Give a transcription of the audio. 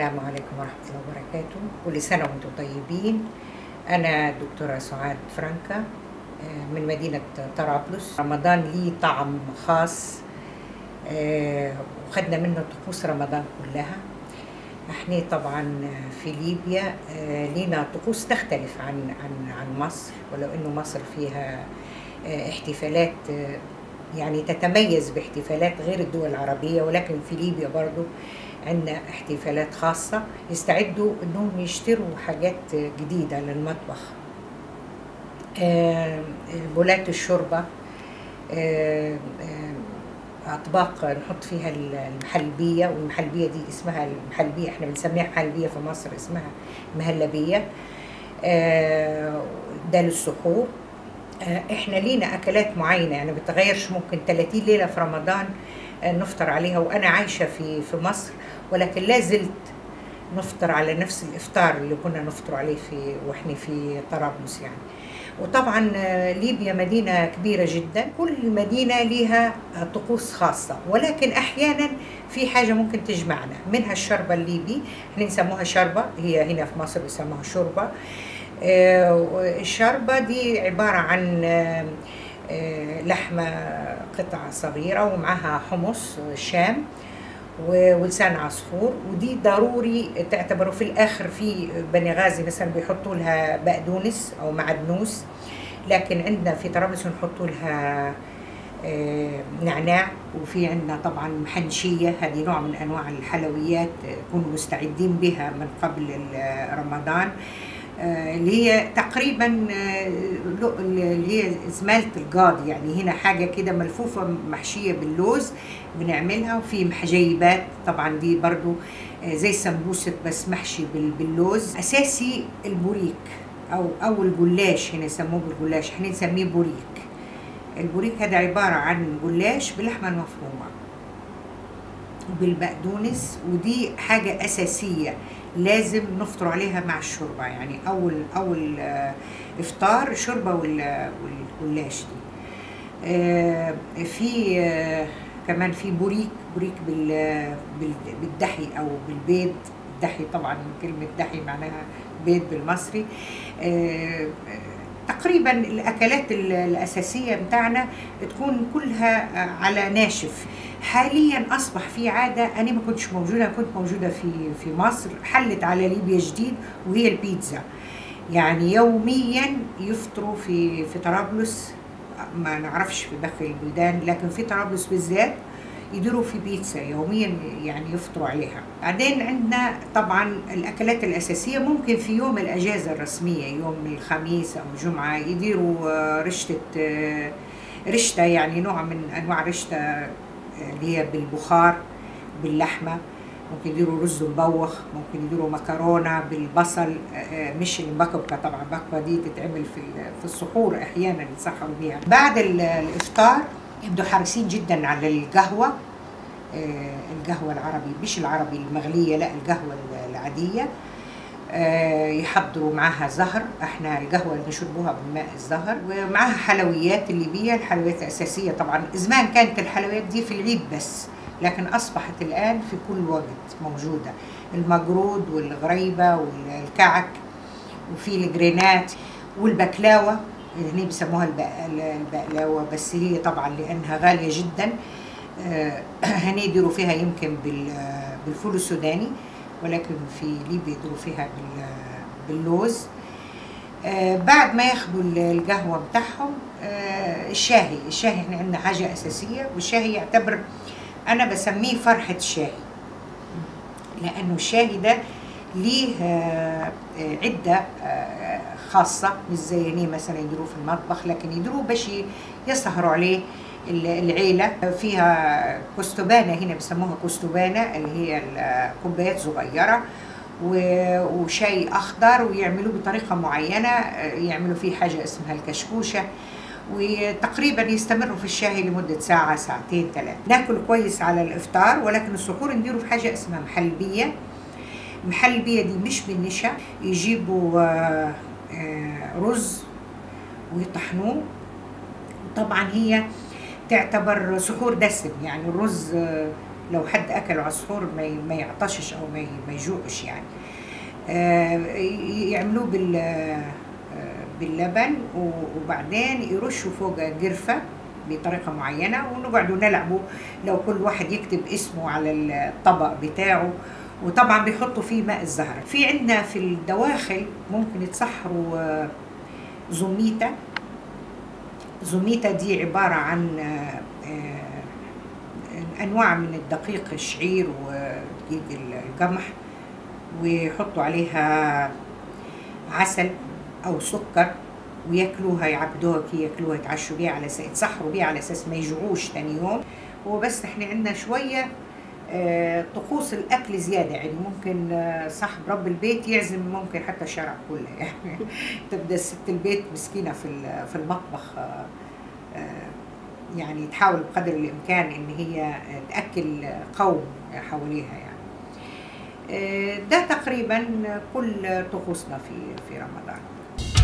السلام عليكم ورحمة الله وبركاته كل سنة وانتم طيبين أنا دكتورة سعاد فرانكا آه، من مدينة طرابلس رمضان لي طعم خاص آه، وخدنا منه طقوس رمضان كلها احنا طبعا في ليبيا آه، لينا طقوس تختلف عن عن عن مصر ولو انه مصر فيها آه، احتفالات آه، يعني تتميز باحتفالات غير الدول العربية ولكن في ليبيا برضو عندنا احتفالات خاصة يستعدوا انهم يشتروا حاجات جديدة للمطبخ آه، بولات الشوربة آه، آه، أطباق نحط فيها المحلبية والمحلبية دي اسمها المحلبية احنا بنسميها محلبية في مصر اسمها مهلبية آه، ده للسحور آه، احنا لينا اكلات معينه يعني بتغيرش ممكن 30 ليله في رمضان آه، نفطر عليها وانا عايشه في في مصر ولكن لا زلت نفطر على نفس الافطار اللي كنا نفطر عليه في واحنا في طرابلس يعني وطبعا آه، ليبيا مدينه كبيره جدا كل مدينه لها آه، طقوس خاصه ولكن احيانا في حاجه ممكن تجمعنا منها الشربه الليبي احنا نسموها شربه هي هنا في مصر بيسموها شوربه آه، الشربة دي عبارة عن آه، آه، لحمة قطعة صغيرة ومعها حمص شام و- ولسان عصفور ودي ضروري تعتبروا في الآخر في بني غازي مثلا بيحطوا لها بقدونس أو معدنوس لكن عندنا في طرابلس نحطوا لها آه، نعناع وفي عندنا طبعا محنشية هذه نوع من أنواع الحلويات آه، كونوا مستعدين بها من قبل ال- رمضان آه، اللي هي تقريبا آه، لو- اللي هي زمالة القاضي يعني هنا حاجة كده ملفوفة محشية باللوز بنعملها وفي محجيبات طبعا دي برضو آه، زي السمبوسك بس محشي بال- باللوز أساسي البوريك أو أو الجلاش هنا يسموه بالجلاش احنا نسميه بوريك البوريك هذا عبارة عن جلاش بلحمة مفرومة وبالبقدونس ودي حاجة أساسية لازم نفطر عليها مع الشوربة يعني أول أول آه، إفطار شوربة وال- والجلاش دي آه، في آه، كمان في بوريك بوريك بال- بال- بالدحي أو بالبيض الدحي طبعا كلمة دحي معناها بيض بالمصري آه، آه، تقريبا الأكلات ال- الأساسية بتاعنا تكون كلها على ناشف حاليا اصبح في عاده انا ما كنتش موجوده كنت موجوده في في مصر حلت على ليبيا جديد وهي البيتزا يعني يوميا يفطروا في في طرابلس ما نعرفش في باقي البلدان لكن في طرابلس بالذات يديروا في بيتزا يوميا يعني يفطروا عليها بعدين عندنا طبعا الاكلات الاساسيه ممكن في يوم الاجازه الرسميه يوم الخميس او الجمعه يديروا آه، رشته آه، رشته يعني نوع من انواع رشته آه، اللي هي بالبخار باللحمه ممكن يديروا رز مبوخ ممكن يديروا مكرونه بالبصل آه، آه، مش المبكبكه طبعا المبكبكه دي تتعمل في ال- في السحور احيانا يتسحروا بيها بعد ال- الافطار يبدوا حريصين جدا على القهوه آه، القهوه العربي مش العربي المغليه لا القهوه العاديه آه، يحضروا معاها زهر احنا القهوه اللي نشربوها بالماء الزهر ومعاها حلويات الليبيه الحلويات الاساسيه طبعا زمان كانت الحلويات دي في العيد بس لكن اصبحت الان في كل وقت موجوده المجرود والغريبه والكعك وفي الجرينات والبكلاوه هنا بيسموها البق- البقلاوه بس هي طبعا لانها غاليه جدا آه، هنا يديروا فيها يمكن بال- بالفول السوداني ولكن في ليبيا يديروا فيها بال- باللوز آه، بعد ما ياخدوا ال- القهوة بتاعهم آه، الشاهي الشاهي احنا عندنا حاجة أساسية والشاهي يعتبر أنا بسميه فرحة الشاهي لأنه الشاهي ده ليه آه، آه، عدة آه، خاصة مش زي هني مثلا يديروه في المطبخ لكن يديروه باش ي- يسهروا عليه ال- العيلة فيها كستبانة هنا بيسموها كستبانة اللي هي ال- كوبايات صغيرة و- وشاي أخضر ويعملوه بطريقة معينة آه، يعملوا فيه حاجة اسمها الكشكوشة وتقريبا يستمروا في الشاي لمدة ساعة ساعتين ثلاثة ناكل كويس على الإفطار ولكن السحور نديروا في حاجة اسمها محلبية محلبية دي مش بالنشا يجيبوا آه، آه، رز ويطحنوه طبعا هي تعتبر سحور دسم يعني الرز آه، لو حد اكله على السحور ما ي- ما يعطشش او ما ي- ما يجوعش يعني آه، ي- يعملوه بال آه، باللبن و- وبعدين يرشوا فوق قرفه بطريقه معينه ونقعدوا نلعبوا لو كل واحد يكتب اسمه على الطبق بتاعه وطبعا بيحطوا فيه ماء الزهر في عندنا في الدواخل ممكن يتسحروا آه، زوميتا زوميتا دي عبارة عن آه، آه، أنواع من الدقيق الشعير ودقيق القمح ويحطوا عليها عسل أو سكر وياكلوها يعبدوها كي ياكلوها يتعشوا بيها على اساس يتسحروا بيها على اساس ما يجوعوش تاني يوم هو بس احنا عندنا شويه آه، طقوس الاكل زياده يعني ممكن آه، صاحب رب البيت يعزم ممكن حتى الشارع كله يعني تبدا ست البيت مسكينه في ال- في المطبخ آه، آه، يعني تحاول بقدر الامكان ان هي تاكل قوم حواليها يعني آه، ده تقريبا كل طقوسنا في في رمضان